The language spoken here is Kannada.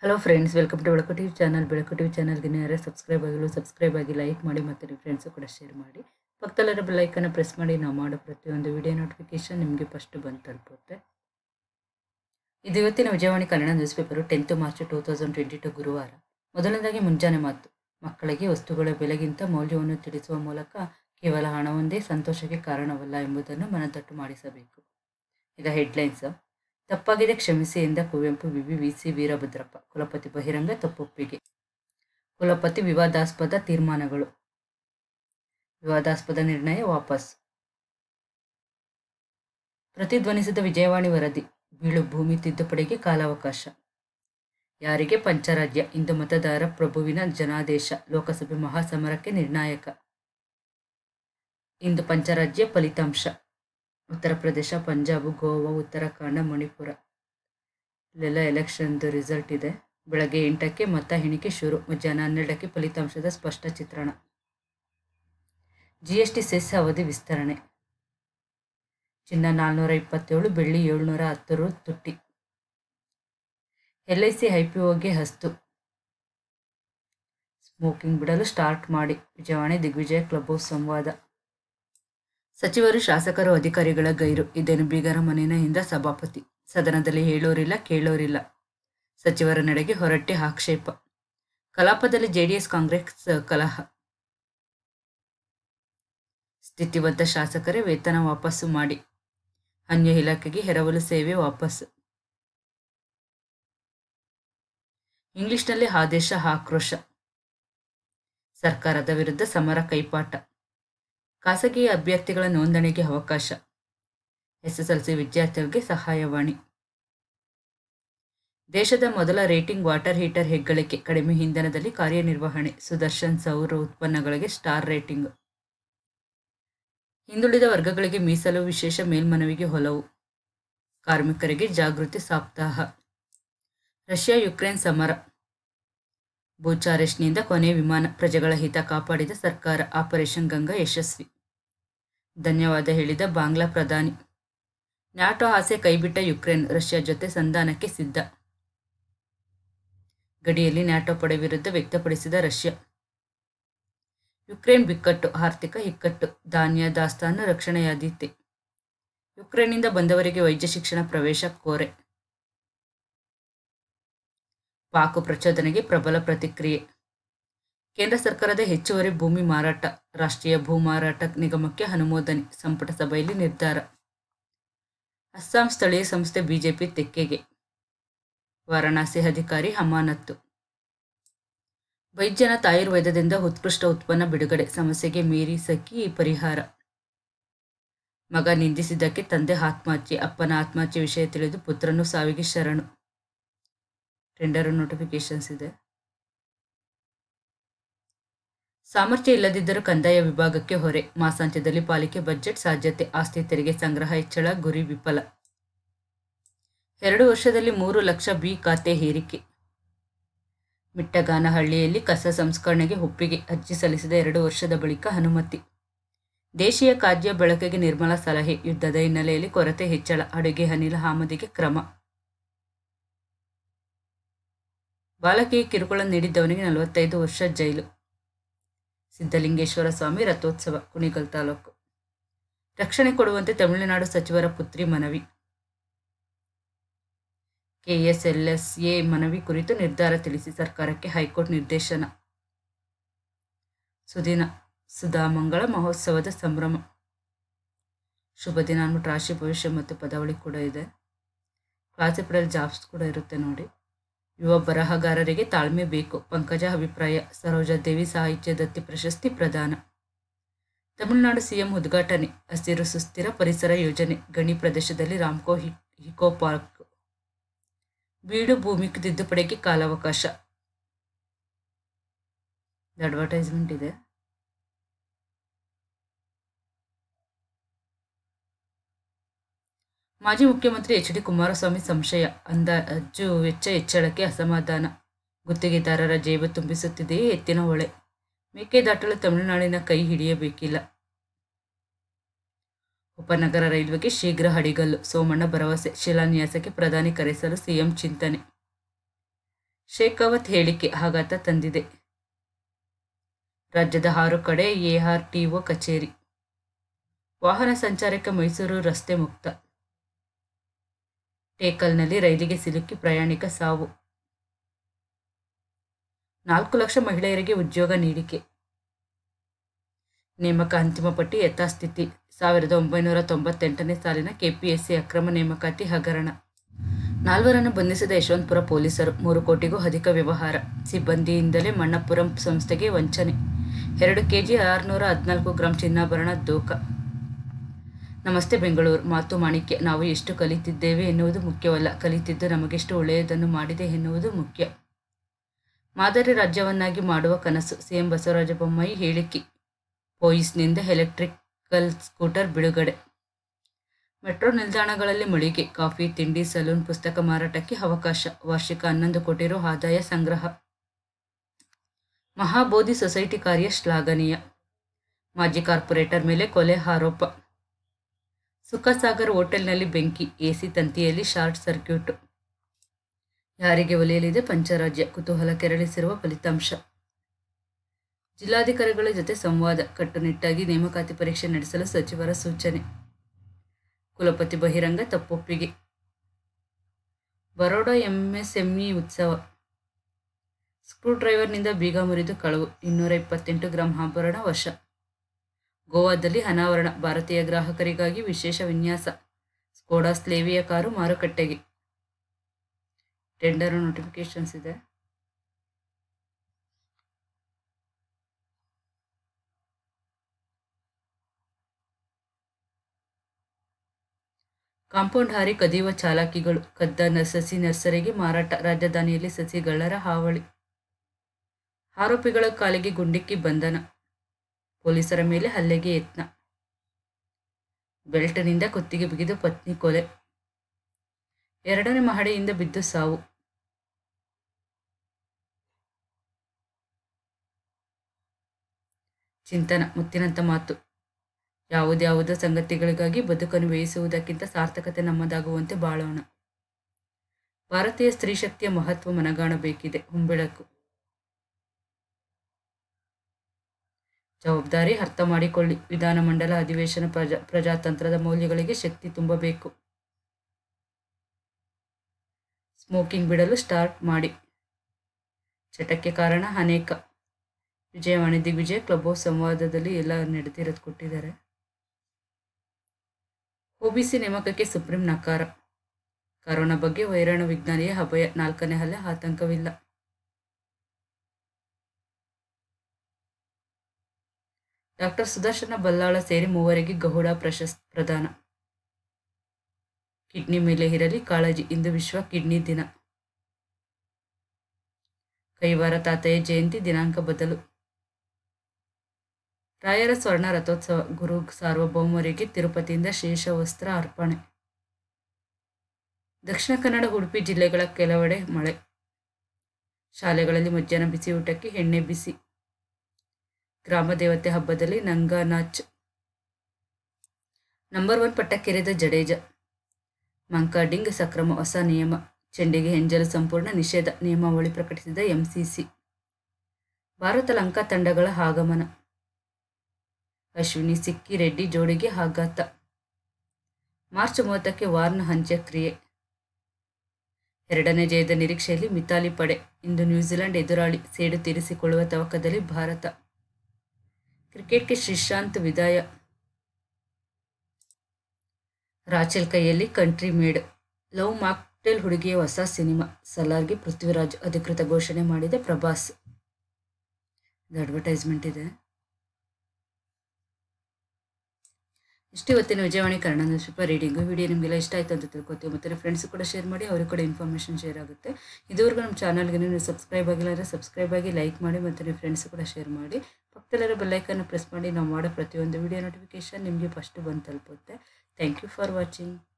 hello friends welcome to Belaku TV channel Belaku TV ಚಾನಲ್ಗೆ ಯಾರೇ ಸಬ್ಸ್ಕ್ರೈಬ್ ಆಗಿಲ್ಲ ಸಬ್ಸ್ಕ್ರೈಬ್ ಆಗಿ ಲೈಕ್ ಮಾಡಿ ಮತ್ತು ನಿಮ್ಮ ಫ್ರೆಂಡ್ಸು ಕೂಡ ಶೇರ್ ಮಾಡಿ ಪಕ್ಕದಲ್ಲಿರೋ ಬೆಲ್ಲೈಕನ್ನು ಪ್ರೆಸ್ ಮಾಡಿ ನಾವು ಮಾಡೋ ಪ್ರತಿಯೊಂದು ವಿಡಿಯೋ ನೋಟಿಫಿಕೇಶನ್ ನಿಮಗೆ ಫಸ್ಟ್ ಬಂದು ತಲುಪುತ್ತೆ ಇದು ಇವತ್ತಿನ Vijayavani Kannada news paper tenth March two thousand twenty two ಗುರುವಾರ ಮೊದಲನೇದಾಗಿ ಮುಂಜಾನೆ ಮಾತು ಮಕ್ಕಳಿಗೆ ವಸ್ತುಗಳ ಬೆಲೆಗಿಂತ ಮೌಲ್ಯವನ್ನು ತಿಳಿಸುವ ಮೂಲಕ ಕೇವಲ ಹಣವೊಂದೇ ಸಂತೋಷಕ್ಕೆ ಕಾರಣವಲ್ಲ ಎಂಬುದನ್ನು ಮನದಟ್ಟು ಮಾಡಿಸಬೇಕು ಈಗ ಹೆಡ್ಲೈನ್ಸ್ ತಪ್ಪಾಗಿದೆ ಕ್ಷಮಿಸಿ ಎಂದ ಕುವೆಂಪು ವಿವಿ ವಿಸಿ ವೀರಭದ್ರಪ್ಪ ಕುಲಪತಿ ಬಹಿರಂಗ ತಪ್ಪೊಪ್ಪಿಗೆ ಕುಲಪತಿ ವಿವಾದಾಸ್ಪದ ತೀರ್ಮಾನಗಳು ವಿವಾದಾಸ್ಪದ ನಿರ್ಣಯ ವಾಪಸ್ ಪ್ರತಿಧ್ವನಿಸಿದ ವಿಜಯವಾಣಿ ವರದಿ ಬೀಳು ಭೂಮಿ ತಿದ್ದುಪಡಿಗೆ ಕಾಲಾವಕಾಶ ಯಾರಿಗೆ ಪಂಚರಾಜ್ಯ ಇಂದು ಮತದಾರ ಪ್ರಭುವಿನ ಜನಾದೇಶ ಲೋಕಸಭೆ ಮಹಾಸಮರಕ್ಕೆ ನಿರ್ಣಾಯಕ ಇಂದು ಪಂಚರಾಜ್ಯ ಫಲಿತಾಂಶ ಉತ್ತರ ಪ್ರದೇಶ ಪಂಜಾಬ್ ಗೋವಾ ಉತ್ತರಾಖಂಡ ಮಣಿಪುರ ಇಲ್ಲೆಲ್ಲ ಎಲೆಕ್ಷನ್ದು ರಿಸಲ್ಟ್ ಇದೆ ಬೆಳಗ್ಗೆ ಎಂಟಕ್ಕೆ ಮತ ಎಣಿಕೆ ಶುರು ಮಧ್ಯಾಹ್ನ ಹನ್ನೆರಡಕ್ಕೆ ಫಲಿತಾಂಶದ ಸ್ಪಷ್ಟ ಚಿತ್ರಣ ಜಿ ಎಸ್ ಟಿ ಸೆಸ್ ಅವಧಿ ವಿಸ್ತರಣೆ ಚಿನ್ನ ನಾಲ್ನೂರ ಇಪ್ಪತ್ತೇಳು ಬೆಳ್ಳಿ ಏಳ್ನೂರ ಹತ್ತು ರು ತುಟ್ಟಿ L I C I P ಒಗೆ ಹಸ್ತು ಸ್ಮೋಕಿಂಗ್ ಬಿಡಲು ಸ್ಟಾರ್ಟ್ ಮಾಡಿ ವಿಜಯವಾಣಿ ದಿಗ್ವಿಜಯ ಕ್ಲಬ್ ಹೌಸ್ ಸಂವಾದ ಸಚಿವರು ಶಾಸಕರು ಅಧಿಕಾರಿಗಳ ಗೈರು ಇದೇನು ಬೀಗರ ಮನೆಯಿಂದ ಸಭಾಪತಿ ಸದನದಲ್ಲಿ ಹೇಳೋರಿಲ್ಲ ಕೇಳೋರಿಲ್ಲ ಸಚಿವರ ನಡೆಗೆ ಹೊರಟ್ಟೆ ಆಕ್ಷೇಪ ಕಲಾಪದಲ್ಲಿ ಜೆಡಿಎಸ್ ಕಾಂಗ್ರೆಸ್ ಕಲಹ ಸ್ಥಿತಿವಂತ ಶಾಸಕರೇ ವೇತನ ವಾಪಸ್ಸು ಮಾಡಿ ಅನ್ಯ ಇಲಾಖೆಗೆ ಎರವಲು ಸೇವೆ ವಾಪಸ್ ಇಂಗ್ಲಿಷ್ನಲ್ಲಿ ಆದೇಶ ಆಕ್ರೋಶ ಸರ್ಕಾರದ ವಿರುದ್ಧ ಸಮರ ಕೈಪಾಟ ಖಾಸಗಿ ಅಭ್ಯರ್ಥಿಗಳ ನೋಂದಣಿಗೆ ಅವಕಾಶ ಎಸ್ಎಸ್ಎಲ್ಸಿ ವಿದ್ಯಾರ್ಥಿಗಳಿಗೆ ಸಹಾಯವಾಣಿ ದೇಶದ ಮೊದಲ ರೇಟಿಂಗ್ ವಾಟರ್ ಹೀಟರ್ ಹೆಗ್ಗಳಿಕೆ ಕಡಿಮೆ ಇಂಧನದಲ್ಲಿ ಕಾರ್ಯನಿರ್ವಹಣೆ ಸುದರ್ಶನ್ ಸೌರ ಉತ್ಪನ್ನಗಳಿಗೆ ಸ್ಟಾರ್ ರೇಟಿಂಗ್ ಹಿಂದುಳಿದ ವರ್ಗಗಳಿಗೆ ಮೀಸಲು ವಿಶೇಷ ಮೇಲ್ಮನವಿಗೆ ಹೊಲವು ಕಾರ್ಮಿಕರಿಗೆ ಜಾಗೃತಿ ಸಪ್ತಾಹ ರಷ್ಯಾ ಯುಕ್ರೇನ್ ಸಮರ ಬೂಚಾರೆಸ್ಟ್ನಿಂದ ಕೊನೆ ವಿಮಾನ ಪ್ರಜೆಗಳ ಹಿತ ಕಾಪಾಡಿದ ಸರ್ಕಾರ ಆಪರೇಷನ್ ಗಂಗಾ ಯಶಸ್ವಿ ಧನ್ಯವಾದ ಹೇಳಿದ ಬಾಂಗ್ಲಾ ಪ್ರಧಾನಿ ನ್ಯಾಟೋ ಆಸೆ ಕೈಬಿಟ್ಟ ಯುಕ್ರೇನ್ ರಷ್ಯಾ ಜೊತೆ ಸಂಧಾನಕ್ಕೆ ಸಿದ್ಧ ಗಡಿಯಲ್ಲಿ ನ್ಯಾಟೋ ಪಡೆ ವಿರುದ್ಧ ವ್ಯಕ್ತಪಡಿಸಿದ ರಷ್ಯಾ ಯುಕ್ರೇನ್ ಬಿಕ್ಕಟ್ಟು ಆರ್ಥಿಕ ಇಕ್ಕಟ್ಟು ಧಾನ್ಯ ದಾಸ್ತಾನು ರಕ್ಷಣೆಯಾದೀತೆ ಯುಕ್ರೇನ್ನಿಂದ ಬಂದವರಿಗೆ ವೈದ್ಯ ಶಿಕ್ಷಣ ಪ್ರವೇಶ ಕೋರೆ ಪಾಕ್ ಪ್ರಚೋದನೆಗೆ ಪ್ರಬಲ ಪ್ರತಿಕ್ರಿಯೆ ಕೇಂದ್ರ ಸರ್ಕಾರದ ಹೆಚ್ಚುವರಿ ಭೂಮಿ ಮಾರಾಟ ರಾಷ್ಟ್ರೀಯ ಭೂ ಮಾರಾಟ ನಿಗಮಕ್ಕೆ ಅನುಮೋದನೆ ಸಂಪುಟ ಸಭೆಯಲ್ಲಿ ನಿರ್ಧಾರ ಅಸ್ಸಾಂ ಸ್ಥಳೀಯ ಸಂಸ್ಥೆ ಬಿಜೆಪಿ ತೆಕ್ಕೆಗೆ ವಾರಣಾಸಿ ಅಧಿಕಾರಿ ಅಮಾನತ್ತು ವೈದ್ಯನಾಥ್ ಆಯುರ್ವೇದದಿಂದ ಉತ್ಕೃಷ್ಟ ಉತ್ಪನ್ನ ಬಿಡುಗಡೆ ಸಮಸ್ಯೆಗೆ ಮೀರಿ ಸಖಿ ಪರಿಹಾರ ಮಗ ನಿಂದಿಸಿದ್ದಕ್ಕೆ ತಂದೆ ಆತ್ಮಹತ್ಯೆ ಅಪ್ಪನ ಆತ್ಮಹತ್ಯೆ ವಿಷಯ ತಿಳಿದು ಪುತ್ರನು ಸಾವಿಗೆ ಶರಣು ಟೆಂಡರ್ ನೋಟಿಫಿಕೇಶನ್ಸ್ ಇದೆ ಸಾಮರ್ಥ್ಯ ಇಲ್ಲದಿದ್ದರೂ ಕಂದಾಯ ವಿಭಾಗಕ್ಕೆ ಹೊರೆ ಮಾಸಾಂತ್ಯದಲ್ಲಿ ಪಾಲಿಕೆ ಬಜೆಟ್ ಸಾಧ್ಯತೆ ಆಸ್ತಿ ತೆರಿಗೆ ಸಂಗ್ರಹ ಹೆಚ್ಚಳ ಗುರಿ ವಿಫಲ ಎರಡು ವರ್ಷದಲ್ಲಿ ಮೂರು ಲಕ್ಷ ಬಿ ಖಾತೆ ಹೇರಿಕೆ ಮಿಟ್ಟಗಾನಹಳ್ಳಿಯಲ್ಲಿ ಕಸ ಸಂಸ್ಕರಣೆಗೆ ಒಪ್ಪಿಗೆ ಅರ್ಜಿ ಸಲ್ಲಿಸಿದ ಎರಡು ವರ್ಷದ ಬಳಿಕ ಅನುಮತಿ ದೇಶೀಯ ಖಾದ್ಯ ಬಳಕೆಗೆ ನಿರ್ಮಲ ಸಲಹೆ ಯುದ್ಧದ ಹಿನ್ನೆಲೆಯಲ್ಲಿ ಕೊರತೆ ಹೆಚ್ಚಳ ಅಡುಗೆ ಅನಿಲ ಆಮದಿಗೆ ಕ್ರಮ ಬಾಲಕಿಗೆ ಕಿರುಕುಳ ನೀಡಿದ್ದವನಿಗೆ ನಲವತ್ತೈದು ವರ್ಷ ಜೈಲು ಸಿದ್ಧಲಿಂಗೇಶ್ವರ ಸ್ವಾಮಿ ರಥೋತ್ಸವ ಕುಣಿಗಲ್ ತಾಲೂಕು ರಕ್ಷಣೆ ಕೊಡುವಂತೆ ತಮಿಳುನಾಡು ಸಚಿವರ ಪುತ್ರಿ ಮನವಿ ಕೆಎಸ್ಎಲ್ಎಸ್ಎ ಮನವಿ ಕುರಿತು ನಿರ್ಧಾರ ತಿಳಿಸಿ ಸರ್ಕಾರಕ್ಕೆ ಹೈಕೋರ್ಟ್ ನಿರ್ದೇಶನ ಸುದಿನ ಸುಧಾಮಂಗಳ ಮಹೋತ್ಸವದ ಸಂಭ್ರಮ ಶುಭ ದಿನ ಅಂದ್ಬಿಟ್ಟು ರಾಶಿ ಭವಿಷ್ಯ ಮತ್ತು ಪದಾವಳಿ ಕೂಡ ಇದೆ ಕ್ಲಾಸಿಫೈಡ್ ಜಾಬ್ಸ್ ಕೂಡ ಇರುತ್ತೆ ನೋಡಿ ಯುವ ಬರಹಗಾರರಿಗೆ ತಾಳ್ಮೆ ಬೇಕು ಪಂಕಜ ಅಭಿಪ್ರಾಯ ಸರೋಜಾದೇವಿ ಸಾಹಿತ್ಯ ದತ್ತಿ ಪ್ರಶಸ್ತಿ ಪ್ರದಾನ ತಮಿಳುನಾಡು ಸಿಎಂ ಉದ್ಘಾಟನೆ ಹಸಿರು ಸುಸ್ಥಿರ ಪರಿಸರ ಯೋಜನೆ ಗಣಿ ಪ್ರದೇಶದಲ್ಲಿ ರಾಮ್ಕೋ ಹಿಕೋ ಪಾರ್ಕ್ ಬೀಡು ಭೂಮಿ ತಿದ್ದುಪಡಿಗೆ ಕಾಲಾವಕಾಶ ಅಡ್ವರ್ಟೈಸ್ಮೆಂಟ್ ಇದೆ ಮಾಜಿ ಮುಖ್ಯಮಂತ್ರಿ ಎಚ್ ಡಿ ಕುಮಾರಸ್ವಾಮಿ ಸಂಶಯ ಅಂದಾಜು ವೆಚ್ಚ ಹೆಚ್ಚಳಕ್ಕೆ ಅಸಮಾಧಾನ ಗುತ್ತಿಗೆದಾರರ ಜೇಬು ತುಂಬಿಸುತ್ತಿದೆಯೇ ಎತ್ತಿನ ಹೊಳೆ ಮೇಕೆದಾಟಲು ತಮಿಳುನಾಡಿನ ಕೈ ಹಿಡಿಯಬೇಕಿಲ್ಲ ಉಪನಗರ ರೈಲ್ವೆಗೆ ಶೀಘ್ರ ಹಡಿಗಲ್ಲು ಸೋಮಣ್ಣ ಭರವಸೆ ಶಿಲಾನ್ಯಾಸಕ್ಕೆ ಪ್ರಧಾನಿ ಕರೆಸಲು ಸಿಎಂ ಚಿಂತನೆ ಶೇಖಾವತ್ ಹೇಳಿಕೆ ಆಘಾತ ತಂದಿದೆ ರಾಜ್ಯದ ಆರು ಕಡೆ ಎಆರ್ಟಿಒ ಕಚೇರಿ ವಾಹನ ಸಂಚಾರಕ್ಕೆ ಮೈಸೂರು ರಸ್ತೆ ಮುಕ್ತ ಟೇಕಲ್ನಲ್ಲಿ ರೈಲಿಗೆ ಸಿಲುಕಿ ಪ್ರಯಾಣಿಕ ಸಾವು ನಾಲ್ಕು ಲಕ್ಷ ಮಹಿಳೆಯರಿಗೆ ಉದ್ಯೋಗ ನೀಡಿಕೆ ನೇಮಕ ಅಂತಿಮ ಪಟ್ಟಿ ಯಥಾಸ್ಥಿತಿ ಸಾವಿರದ ಒಂಬೈನೂರ ತೊಂಬತ್ತೆಂಟನೇ ಸಾಲಿನ ಕೆಪಿಎಸ್ಸಿ ಅಕ್ರಮ ನೇಮಕಾತಿ ಹಗರಣ ನಾಲ್ವರನ್ನು ಬಂಧಿಸಿದ ಯಶವಂತಪುರ ಪೊಲೀಸರು ಮೂರು ಕೋಟಿಗೂ ಅಧಿಕ ವ್ಯವಹಾರ ಸಿಬ್ಬಂದಿಯಿಂದಲೇ ಮಣ್ಣಪುರಂ ಸಂಸ್ಥೆಗೆ ವಂಚನೆ ಎರಡು ಕೆಜಿ ಆರುನೂರ ಹದಿನಾಲ್ಕು ಗ್ರಾಂ ಚಿನ್ನಾಭರಣ ದೋಖ ನಮಸ್ತೆ ಬೆಂಗಳೂರು ಮಾತು ಮಾಣಿಕ್ಯ ನಾವು ಎಷ್ಟು ಕಲಿತಿದ್ದೇವೆ ಎನ್ನುವುದು ಮುಖ್ಯವಲ್ಲ ಕಲಿತಿದ್ದು ನಮಗೆಷ್ಟು ಒಳ್ಳೆಯದನ್ನು ಮಾಡಿದೆ ಎನ್ನುವುದು ಮುಖ್ಯ ಮಾದರಿ ರಾಜ್ಯವನ್ನಾಗಿ ಮಾಡುವ ಕನಸು ಸಿಎಂ ಬಸವರಾಜ ಬೊಮ್ಮಾಯಿ ಹೇಳಿಕೆ ಪೋಯಿಸ್ನಿಂದ ಎಲೆಕ್ಟ್ರಿಕಲ್ ಸ್ಕೂಟರ್ ಬಿಡುಗಡೆ ಮೆಟ್ರೋ ನಿಲ್ದಾಣಗಳಲ್ಲಿ ಮಳಿಗೆ ಕಾಫಿ ತಿಂಡಿ ಸಲೂನ್ ಪುಸ್ತಕ ಮಾರಾಟಕ್ಕೆ ಅವಕಾಶ ವಾರ್ಷಿಕ ಹನ್ನೊಂದು ಕೋಟಿ ರು ಆದಾಯ ಸಂಗ್ರಹ ಮಹಾಬೋಧಿ ಸೊಸೈಟಿ ಕಾರ್ಯ ಶ್ಲಾಘನೀಯ ಮಾಜಿ ಕಾರ್ಪೊರೇಟರ್ ಮೇಲೆ ಕೊಲೆ ಆರೋಪ ಸುಖಸಾಗರ್ ಹೋಟೆಲ್ನಲ್ಲಿ ಬೆಂಕಿ ಎಸಿ ತಂತಿಯಲ್ಲಿ ಶಾರ್ಟ್ ಸರ್ಕ್ಯೂಟ್ ಯಾರಿಗೆ ಒಲೆಯಲಿದೆ ಪಂಚರಾಜ್ಯ ಕುತೂಹಲ ಕೆರಳಿಸಿರುವ ಫಲಿತಾಂಶ ಜಿಲ್ಲಾಧಿಕಾರಿಗಳ ಜೊತೆ ಸಂವಾದ ಕಟ್ಟುನಿಟ್ಟಾಗಿ ನೇಮಕಾತಿ ಪರೀಕ್ಷೆ ನಡೆಸಲು ಸಚಿವರ ಸೂಚನೆ ಕುಲಪತಿ ಬಹಿರಂಗ ತಪ್ಪೊಪ್ಪಿಗೆ ಬರೋಡಾ ಎಂಎಸ್ಎಂಇ ಉತ್ಸವ ಸ್ಕ್ರೂ ಡ್ರೈವರ್ನಿಂದ ಬೀಗ ಮುರಿದು ಕಳವು ಇನ್ನೂರ ಇಪ್ಪತ್ತೆಂಟು ಗ್ರಾಂ ಆಭರಣ ವಶ ಗೋವಾದಲ್ಲಿ ಅನಾವರಣ ಭಾರತೀಯ ಗ್ರಾಹಕರಿಗಾಗಿ ವಿಶೇಷ ವಿನ್ಯಾಸ ಸ್ಕೋಡಾ ಸ್ಲೇವಿಯ ಕಾರು ಮಾರುಕಟ್ಟೆಗೆ ಟೆಂಡರ್ ನೋಟಿಫಿಕೇಶನ್ಸ್ ಇದೆ ಕಾಂಪೌಂಡ್ ಹಾರಿ ಕದಿಯುವ ಚಾಲಾಕಿಗಳು ಕದ್ದ ನ- ಸಸಿ ನರ್ಸರಿಗೆ ಮಾರಾಟ ರಾಜಧಾನಿಯಲ್ಲಿ ಸಸಿಗಳರ ಹಾವಳಿ ಆರೋಪಿಗಳ ಕಾಲಿಗೆ ಗುಂಡಿಕ್ಕಿ ಬಂಧನ ಪೊಲೀಸರ ಮೇಲೆ ಹಲ್ಲೆಗೆ ಯತ್ನ ಬೆಲ್ಟ್ನಿಂದ ಕುತ್ತಿಗೆ ಬಿಗಿದು ಪತ್ನಿ ಕೊಲೆ ಎರಡನೇ ಮಹಡಿಯಿಂದ ಬಿದ್ದು ಸಾವು ಚಿಂತನ ಮುತ್ತಿನಂತ ಮಾತು ಯಾವುದ್ಯಾವುದೋ ಸಂಗತಿಗಳಿಗಾಗಿ ಬದುಕನ್ನು ಬೇಯಿಸುವುದಕ್ಕಿಂತ ಸಾರ್ಥಕತೆ ನಮ್ಮದಾಗುವಂತೆ ಬಾಳೋಣ ಭಾರತೀಯ ಸ್ತ್ರೀ ಶಕ್ತಿಯ ಮಹತ್ವ ಮನಗಾಣಬೇಕಿದೆ ಹುಂಬೆಳಕು ಜವಾಬ್ದಾರಿ ಅರ್ಥ ಮಾಡಿಕೊಳ್ಳಿ ವಿಧಾನಮಂಡಲ ಅಧಿವೇಶನ ಪ್ರಜಾ ಪ್ರಜಾತಂತ್ರದ ಮೌಲ್ಯಗಳಿಗೆ ಶಕ್ತಿ ತುಂಬಬೇಕು ಸ್ಮೋಕಿಂಗ್ ಬಿಡಲು ಸ್ಟಾರ್ಟ್ ಮಾಡಿ ಚಟಕ್ಕೆ ಕಾರಣ ಅನೇಕ ವಿಜಯವಾಣಿ ದಿಗ್ವಿಜಯ ಕ್ಲಬ್ ಹೌಸ್ ಸಂವಾದದಲ್ಲಿ ಎಲ್ಲ ನಡೆದಿರೋದು ಕೊಟ್ಟಿದ್ದಾರೆ ಒಬಿಸಿ ನೇಮಕಕ್ಕೆ ಸುಪ್ರೀಂ ನಕಾರ ಕರೋನಾ ಬಗ್ಗೆ ವೈರಾಣು ವಿಜ್ಞಾನಿಯ ಅಭಯ ನಾಲ್ಕನೇ ಹಲ್ಲೆ ಆತಂಕವಿಲ್ಲ ಡಾಕ್ಟರ್ ಸುದರ್ಶನ ಬಲ್ಲಾಳ ಸೇರಿ ಮೂವರಿಗೆ ಗೌಡ ಪ್ರಶಸ್ತಿ ಪ್ರದಾನ ಕಿಡ್ನಿ ಮೇಲೆ ಇರಲಿ ಕಾಳಜಿ ಇಂದು ವಿಶ್ವ ಕಿಡ್ನಿ ದಿನ ಕೈವಾರ ತಾತಯ್ಯ ಜಯಂತಿ ದಿನಾಂಕ ಬದಲು ರಾಯರ ಸ್ವರ್ಣ ರಥೋತ್ಸವ ಗುರು ಸಾರ್ವಭೌಮರಿಗೆ ತಿರುಪತಿಯಿಂದ ಶೇಷ ವಸ್ತ್ರ ಅರ್ಪಣೆ ದಕ್ಷಿಣ ಕನ್ನಡ ಉಡುಪಿ ಜಿಲ್ಲೆಗಳ ಕೆಲವೆಡೆ ಮಳೆ ಶಾಲೆಗಳಲ್ಲಿ ಮಧ್ಯಾಹ್ನ ಬಿಸಿ ಊಟಕ್ಕೆ ಎಣ್ಣೆ ಬಿಸಿ ಗ್ರಾಮ ದೇವತೆ ಹಬ್ಬದಲ್ಲಿ ನಂಗಾ ನಾಚ್ ನಂಬರ್ ಒನ್ ಪಟ್ಟಕ್ಕೆರೆದ ಜಡೇಜ ಮಂಕಾಡಿಂಗ್ ಸಕ್ರಮ ಹೊಸ ನಿಯಮ ಚೆಂಡಿಗೆ ಹೆಂಜಲು ಸಂಪೂರ್ಣ ನಿಷೇಧ ನಿಯಮಾವಳಿ ಪ್ರಕಟಿಸಿದ ಎಂಸಿಸಿ ಭಾರತ ಲಂಕಾ ತಂಡಗಳ ಆಗಮನ ಅಶ್ವಿನಿ ಸಿಕ್ಕಿ ರೆಡ್ಡಿ ಜೋಡಿಗೆ ಆಘಾತ ಮಾರ್ಚ್ ಮೂವತ್ತಕ್ಕೆ ವಾರ್ನ್ ಅಂತ್ಯಕ್ರಿಯೆ ಎರಡನೇ ಜಯದ ನಿರೀಕ್ಷೆಯಲ್ಲಿ ಮಿತಾಲಿ ಪಡೆ ಇಂದು ನ್ಯೂಜಿಲೆಂಡ್ ಎದುರಾಳಿ ಸೇಡು ತೀರಿಸಿಕೊಳ್ಳುವ ತವಕದಲ್ಲಿ ಭಾರತ ಕ್ರಿಕೆಟ್ಗೆ ಶ್ರೀಶಾಂತ್ ವಿದಾಯ ರಾಚೆಲ್ ಕೈಯಲ್ಲಿ ಕಂಟ್ರಿ ಮೇಡ್ ಲವ್ ಮಾಕ್ಟೇಲ್ ಹುಡುಗಿಯ ಹೊಸ ಸಿನಿಮಾ ಸಲಾರ್ಗೆ ಪೃಥ್ವಿರಾಜ್ ಅಧಿಕೃತ ಘೋಷಣೆ ಮಾಡಿದ ಪ್ರಭಾಸ್ ಇದು ಅಡ್ವರ್ಟೈಸ್ಮೆಂಟ್ ಇದೆ ಇಷ್ಟು ಇವತ್ತಿನ Vijayavani Kannada news paper reading video ನಿಮಗೆಲ್ಲ ಇಷ್ಟ ಆಯಿತು ಅಂತ ತಿಳ್ಕೊತೀವಿ ಮತ್ತು ಫ್ರೆಂಡ್ಸ್ ಕೂಡ ಶೇರ್ ಮಾಡಿ ಅವ್ರಿಗೆ ಕೂಡ ಇನ್ಫಾರ್ಮೇಷನ್ ಶೇರ್ ಆಗುತ್ತೆ ಇದುವರೆಗೂ ನಮ್ಮ ಚಾನಲ್ಗೆ ನೀವು ಸಬ್ಸ್ಕ್ರೈಬ್ ಆಗಿಲ್ಲ ಅಂದರೆ ಸಬ್ಸ್ಕ್ರೈಬ್ ಆಗಿ ಲೈಕ್ ಮಾಡಿ ಮತ್ತು ನಿಮ್ಮ ಫ್ರೆಂಡ್ಸ್ ಕೂಡ ಶೇರ್ ಮಾಡಿ ಪಕ್ಕದಲ್ಲಿರೋ ಬೆಲ್ಲೈಕನ್ನು ಪ್ರೆಸ್ ಮಾಡಿ ನಾವು ಮಾಡೋ ಪ್ರತಿಯೊಂದು ವಿಡಿಯೋ ನೋಟಿಫಿಕೇಷನ್ ನಿಮಗೆ ಫಸ್ಟು ಬಂದು ತಲುಪುತ್ತೆ ಥ್ಯಾಂಕ್ ಯು ಫಾರ್ ವಾಚಿಂಗ್